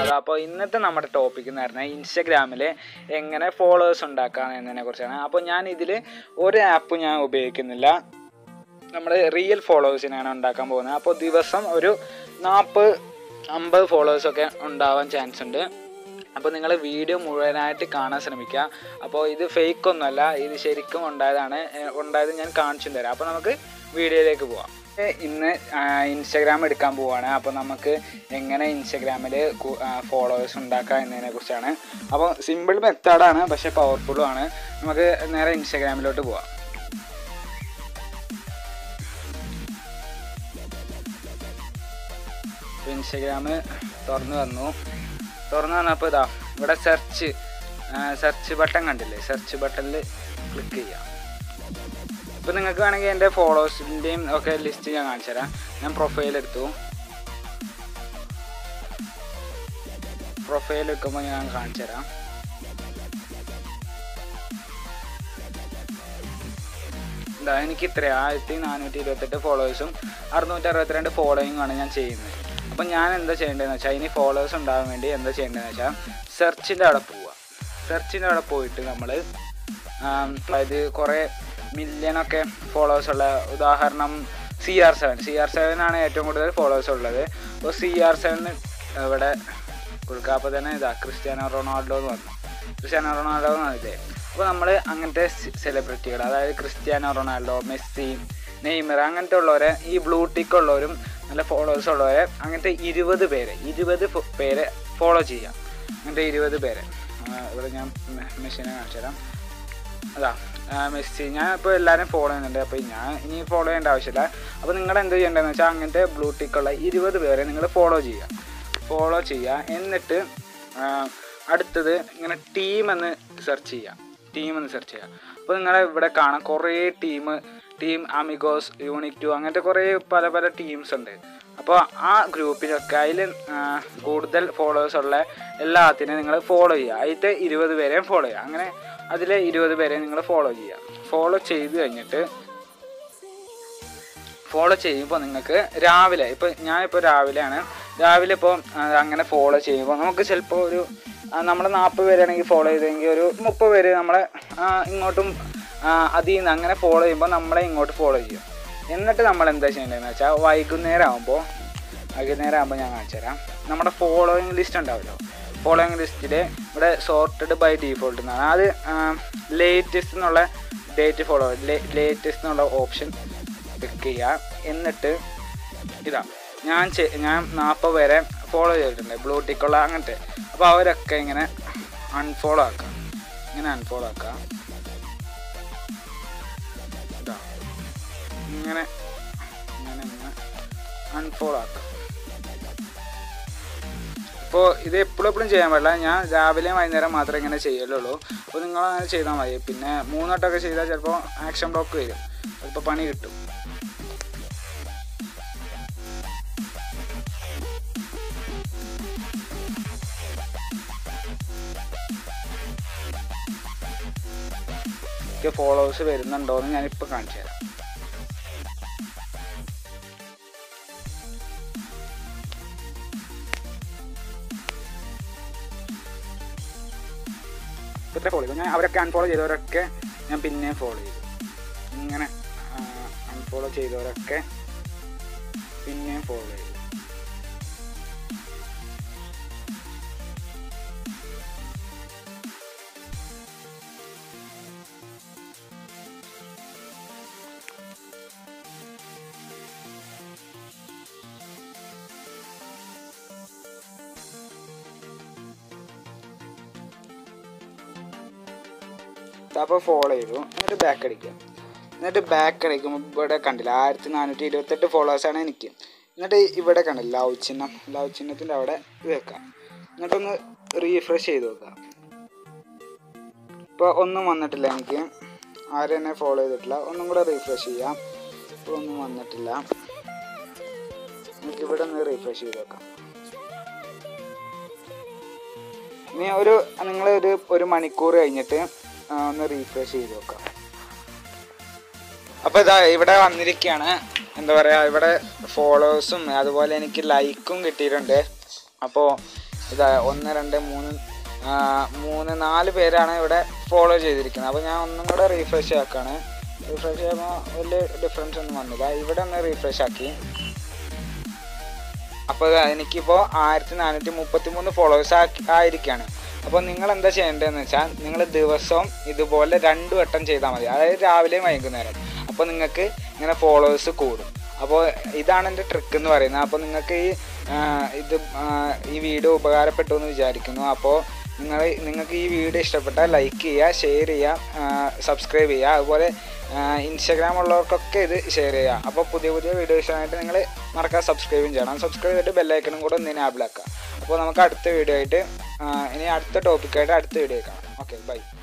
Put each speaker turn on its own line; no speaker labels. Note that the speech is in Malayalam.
ഹലോ അപ്പോൾ ഇന്നത്തെ നമ്മുടെ ടോപ്പിക് എന്ന് പറഞ്ഞാൽ ഇൻസ്റ്റഗ്രാമിൽ എങ്ങനെ ഫോളോവേഴ്സ് ഉണ്ടാക്കാം എന്നതിനെ കുറിച്ചാണ് അപ്പോൾ ഞാൻ ഇതിൽ ഒരു ആപ്പ് ഞാൻ ഉപയോഗിക്കുന്നില്ല നമ്മുടെ റിയൽ ഫോളോവേഴ്സിനാണ് ഉണ്ടാക്കാൻ പോകുന്നത് അപ്പോൾ ദിവസം ഒരു നാൽപ്പത് അമ്പത് ഫോളോവേഴ്സൊക്കെ ഉണ്ടാവാൻ ചാൻസ് ഉണ്ട് അപ്പോൾ നിങ്ങൾ വീഡിയോ മുഴുവനായിട്ട് കാണാൻ ശ്രമിക്കുക അപ്പോൾ ഇത് ഫേക്ക് ഒന്നുമല്ല ഇത് ശരിക്കും ഉണ്ടായതാണ് ഏഹ് ഉണ്ടായത് ഞാൻ കാണിച്ചു തരാം അപ്പോൾ നമുക്ക് വീഡിയോയിലേക്ക് പോവാം ഏഹ് ഇന്ന് ഇൻസ്റ്റാഗ്രാം എടുക്കാൻ പോവാണ് അപ്പോൾ നമുക്ക് എങ്ങനെ ഇൻസ്റ്റാഗ്രാമിൽ ഫോളോവേഴ്സ് ഉണ്ടാക്കാം എന്നതിനെ കുറിച്ചാണ് അപ്പോൾ സിമ്പിൾ മെത്തേഡാണ് പക്ഷേ പവർഫുള്ളും ആണ് നമുക്ക് നേരെ ഇൻസ്റ്റാഗ്രാമിലോട്ട് പോവാം ഇപ്പോൾ ഇൻസ്റ്റഗ്രാം തുറന്നു വന്നു തുറന്നു വന്നപ്പോൾ ഇതാ ഇവിടെ സെർച്ച് സെർച്ച് ബട്ടൺ കണ്ടില്ലേ സെർച്ച് ബട്ടണിൽ ക്ലിക്ക് ചെയ്യാം ഇപ്പോൾ നിങ്ങൾക്ക് വേണമെങ്കിൽ എൻ്റെ ഫോളോവേഴ്സിൻ്റെയും ഒക്കെ ലിസ്റ്റ് ഞാൻ കാണിച്ചു തരാം ഞാൻ പ്രൊഫൈൽ എടുത്തു പ്രൊഫൈൽ എടുക്കുമ്പോൾ ഞാൻ കാണിച്ചു തരാം എന്താ എനിക്ക് ഇത്ര ആയിരത്തി നാനൂറ്റി ഇരുപത്തെട്ട് ഫോളോവേഴ്സും അറുന്നൂറ്റി അറുപത്തിരണ്ട് ഫോളോയിങ്ങും ആണ് ഞാൻ ചെയ്യുന്നത് അപ്പം ഞാൻ എന്താ ചെയ്യേണ്ടതെന്ന് വെച്ചാൽ ഇനി ഫോളോവേഴ്സ് ഉണ്ടാകാൻ വേണ്ടി എന്താ ചെയ്യേണ്ടതെന്ന് വെച്ചാൽ സെർച്ചിൻ്റെ അവിടെ പോവുക സെർച്ചിൻ്റെ അവിടെ പോയിട്ട് നമ്മൾ അതായത് കുറേ മില്യണൊക്കെ ഫോളോവേഴ്സ് ഉള്ള ഉദാഹരണം C R seven C R seven ആണ് ഏറ്റവും കൂടുതൽ ഫോളോവേഴ്സ് ഉള്ളത് അപ്പോൾ സി ആർ സെവൻ ഇവിടെ കൊടുക്കുക അപ്പോൾ തന്നെ ഇതാ ക്രിസ്ത്യാനോ റൊണാൾഡോ എന്ന് പറഞ്ഞു ക്രിസ്ത്യാനോ റൊണാൾഡോ എന്ന് പറഞ്ഞില്ലേ അപ്പോൾ നമ്മൾ അങ്ങനത്തെ സെലിബ്രിറ്റികൾ അതായത് ക്രിസ്ത്യാനോ റൊണാൾഡോ മെസ്സി നെയ്മർ അങ്ങനത്തെ ഉള്ളവരെ ഈ ബ്ലൂ ടിക്ക് ഉള്ളവരും നല്ല ഫോളോവേഴ്സ് ഉള്ളവരെ അങ്ങനത്തെ ഇരുപത് പേരെ ഇരുപത് പേരെ ഫോളോ ചെയ്യാം അങ്ങനത്തെ ഇരുപത് പേരെ ആ, ഇവിടെ ഞാൻ മെസ്സിനെ കാണിച്ചു തരാം അതാ ആ, മെസ്സി ഞാൻ ഇപ്പോൾ എല്ലാവരും ഫോളോ ചെയ്യുന്നുണ്ട് അപ്പോൾ ഞാൻ ഇനി ഫോളോ ചെയ്യേണ്ട ആവശ്യമില്ല അപ്പോൾ നിങ്ങൾ എന്ത് ചെയ്യേണ്ടതെന്ന് വെച്ചാൽ അങ്ങനത്തെ ബ്ലൂ ടിക്കുള്ള ഇരുപത് പേരെ നിങ്ങൾ ഫോളോ ചെയ്യുക ഫോളോ ചെയ്യുക എന്നിട്ട് ആ, അടുത്തത് ഇങ്ങനെ ടീം എന്ന് സെർച്ച് ചെയ്യുക ടീം എന്ന് സെർച്ച് ചെയ്യുക അപ്പോൾ നിങ്ങളെ ഇവിടെ കാണാം കുറേ team team Amigos unique to അങ്ങനത്തെ കുറേ പല പല ടീംസ് ഉണ്ട് അപ്പോൾ ആ ഗ്രൂപ്പിലൊക്കെ അതിൽ കൂടുതൽ ഫോളോവേഴ്സ് ഉള്ള എല്ലാത്തിനെയും നിങ്ങൾ ഫോളോ ചെയ്യുക അതിലത്തെ ഇരുപത് പേരെയും ഫോളോ ചെയ്യുക അങ്ങനെ അതിലെ ഇരുപത് പേരെ നിങ്ങൾ ഫോളോ ചെയ്യുക ഫോളോ ചെയ്ത് കഴിഞ്ഞിട്ട് ഫോളോ ചെയ്യുമ്പോൾ നിങ്ങൾക്ക് രാവിലെ ഇപ്പോൾ ഞാനിപ്പോൾ രാവിലെയാണ് രാവിലെ ഇപ്പോൾ അങ്ങനെ ഫോളോ ചെയ്യുമ്പോൾ നമുക്ക് ചിലപ്പോൾ ഒരു നമ്മൾ നാൽപ്പത് പേരാണെങ്കിൽ ഫോളോ ചെയ്തെങ്കിൽ ഒരു മുപ്പത് പേര് നമ്മളെ ആ, ഇങ്ങോട്ടും ആ, അതിൽ നിന്ന് അങ്ങനെ ഫോളോ ചെയ്യുമ്പോൾ നമ്മളെ ഇങ്ങോട്ട് ഫോളോ ചെയ്യും എന്നിട്ട് നമ്മൾ എന്താ ചെയ്യേണ്ടതെന്ന് വെച്ചാൽ വൈകുന്നേരം ആകുമ്പോൾ വൈകുന്നേരം ആകുമ്പോൾ ഞാൻ കാണിച്ചു തരാം നമ്മുടെ ഫോളോയിങ് ലിസ്റ്റ് ഉണ്ടാവുമല്ലോ ഫോളോയിങ് ലിസ്റ്റിൽ ഇവിടെ സോർട്ടഡ് ബൈ ഡീഫോൾട്ട് എന്നാണ് അത് ലേറ്റസ്റ്റ് എന്നുള്ള ഡേറ്റ് ഫോളോ ലേറ്റസ്റ്റ് എന്നുള്ള ഓപ്ഷൻ ക്ലിക്ക് ചെയ്യുക എന്നിട്ട് ഇതാ ഞാൻ ചെ- ഞാൻ നാൽപ്പത് പേരെ ഫോളോ ചെയ്തിട്ടുണ്ട് ബ്ലൂ ടിക്കുള്ള അങ്ങനത്തെ അപ്പോൾ അവരൊക്കെ ഇങ്ങനെ അൺഫോളോ ആക്കുക ഇങ്ങനെ അൺഫോളോ ആക്കുക ഇതാ ഇങ്ങനെ ഇങ്ങനെ ഇങ്ങനെ അൺഫോളോ ആക്കുക ഇപ്പോൾ ഇത് എപ്പോഴും എപ്പോഴും ചെയ്യാൻ പാടില്ല ഞാൻ രാവിലെയും വൈകുന്നേരം മാത്രമേ ഇങ്ങനെ ചെയ്യലുള്ളൂ അപ്പോൾ നിങ്ങൾ അങ്ങനെ ചെയ്താൽ മതി പിന്നെ മൂന്നോട്ടൊക്കെ ചെയ്താൽ ചിലപ്പോൾ ആക്ഷൻ ബ്ലോക്ക് വരും ചിലപ്പോൾ പണി കിട്ടും എനിക്ക് ഫോളോവേഴ്സ് വരുന്നുണ്ടോ എന്ന് ഞാനിപ്പോൾ കാണിച്ചു തരാം ഇപ്പോഴത്തെ ഫോളോ ചെയ്തു ഞാൻ അവരൊക്കെ അൺഫോളോ ചെയ്തവരൊക്കെ ഞാൻ പിന്നെയും ഫോളോ ചെയ്തു ഇങ്ങനെ അൺഫോളോ ചെയ്തവരൊക്കെ പിന്നെയും ഫോളോ ചെയ്തു അപ്പോൾ ഫോളോ ചെയ്തു എന്നിട്ട് ബാക്ക് അടിക്കുക എന്നിട്ട് ബാക്ക് അടിക്കുമ്പോൾ ഇവിടെ കണ്ടില്ല ആയിരത്തി നാനൂറ്റി ഇരുപത്തെട്ട് ഫോളോവേഴ്സാണ് എനിക്ക് എന്നിട്ട് ഇവിടെ കണ്ടില്ല ലവ് ചിഹ്നം ലവ് ചിഹ്നത്തിൻ്റെ അവിടെ ഇത് വെക്കാം എന്നിട്ടൊന്ന് റീഫ്രഷ് ചെയ്ത് നോക്കാം ഇപ്പോൾ ഒന്നും വന്നിട്ടില്ല എനിക്ക് ആരും എന്നെ ഫോളോ ചെയ്തിട്ടില്ല ഒന്നും കൂടെ റീഫ്രഷ് ചെയ്യാം ഇപ്പോൾ ഒന്നും വന്നിട്ടില്ല എനിക്ക് ഇവിടെ ഒന്ന് റീഫ്രഷ് ചെയ്ത് നോക്കാം ഇനി ഒരു നിങ്ങൾ ഒരു ഒരു മണിക്കൂർ കഴിഞ്ഞിട്ട് ആ, ഒന്ന് റീഫ്രഷ് ചെയ്ത് നോക്കാം അപ്പോൾ ഇതാ ഇവിടെ വന്നിരിക്കുകയാണ് എന്താ പറയുക ഇവിടെ ഫോളോവേഴ്സും അതുപോലെ എനിക്ക് ലൈക്കും കിട്ടിയിട്ടുണ്ട് അപ്പോൾ ഇതാ ഒന്ന് രണ്ട് മൂന്ന് ആ, മൂന്ന് നാല് പേരാണ് ഇവിടെ ഫോളോ ചെയ്തിരിക്കുന്നത് അപ്പോൾ ഞാൻ ഒന്നും കൂടെ റീഫ്രഷ് ആക്കാണ് റീഫ്രഷ് ചെയ്യുമ്പോൾ വലിയ ഡിഫറൻസ് ഒന്നും വന്നില്ല ഇവിടെ ഒന്ന് റീഫ്രഷ് ആക്കി അപ്പോൾ എനിക്കിപ്പോൾ ആയിരത്തി നാനൂറ്റി മുപ്പത്തി മൂന്ന് ഫോളോവേഴ്സ് ആയിരിക്കുകയാണ് അപ്പോൾ നിങ്ങൾ എന്താ ചെയ്യേണ്ടതെന്ന് വെച്ചാൽ നിങ്ങൾ ദിവസവും ഇതുപോലെ രണ്ട് വട്ടം ചെയ്താൽ മതി അതായത് രാവിലെയും വൈകുന്നേരം അപ്പോൾ നിങ്ങൾക്ക് ഇങ്ങനെ ഫോളോവേഴ്സ് കൂടും അപ്പോൾ ഇതാണ് എൻ്റെ ട്രിക്ക് എന്ന് പറയുന്നത് അപ്പോൾ നിങ്ങൾക്ക് ഈ ആ, ഇത് ആ, ഈ വീഡിയോ ഉപകാരപ്പെട്ടു എന്ന് വിചാരിക്കുന്നു അപ്പോൾ നിങ്ങൾ നിങ്ങൾക്ക് ഈ വീഡിയോ ഇഷ്ടപ്പെട്ടാൽ ലൈക്ക് ചെയ്യുക ഷെയർ ചെയ്യുക സബ്സ്ക്രൈബ് ചെയ്യുക അതുപോലെ ഇൻസ്റ്റാഗ്രാം ഉള്ളവർക്കൊക്കെ ഇത് ഷെയർ ചെയ്യുക അപ്പോൾ പുതിയ പുതിയ വീഡിയോസിനായിട്ട് നിങ്ങൾ മറക്കാതെ സബ്സ്ക്രൈബും ചെയ്യണം സബ്സ്ക്രൈബ് ചെയ്തിട്ട് ബെല്ലൈക്കണും കൂടെ ഒന്ന് ആപ്പിലാക്കുക അപ്പോൾ നമുക്ക് അടുത്ത വീഡിയോ ആയിട്ട് ആ, ഇനി അടുത്ത ടോപ്പിക്കായിട്ട് അടുത്ത വീഡിയോ കാണാം ഓക്കെ ബൈ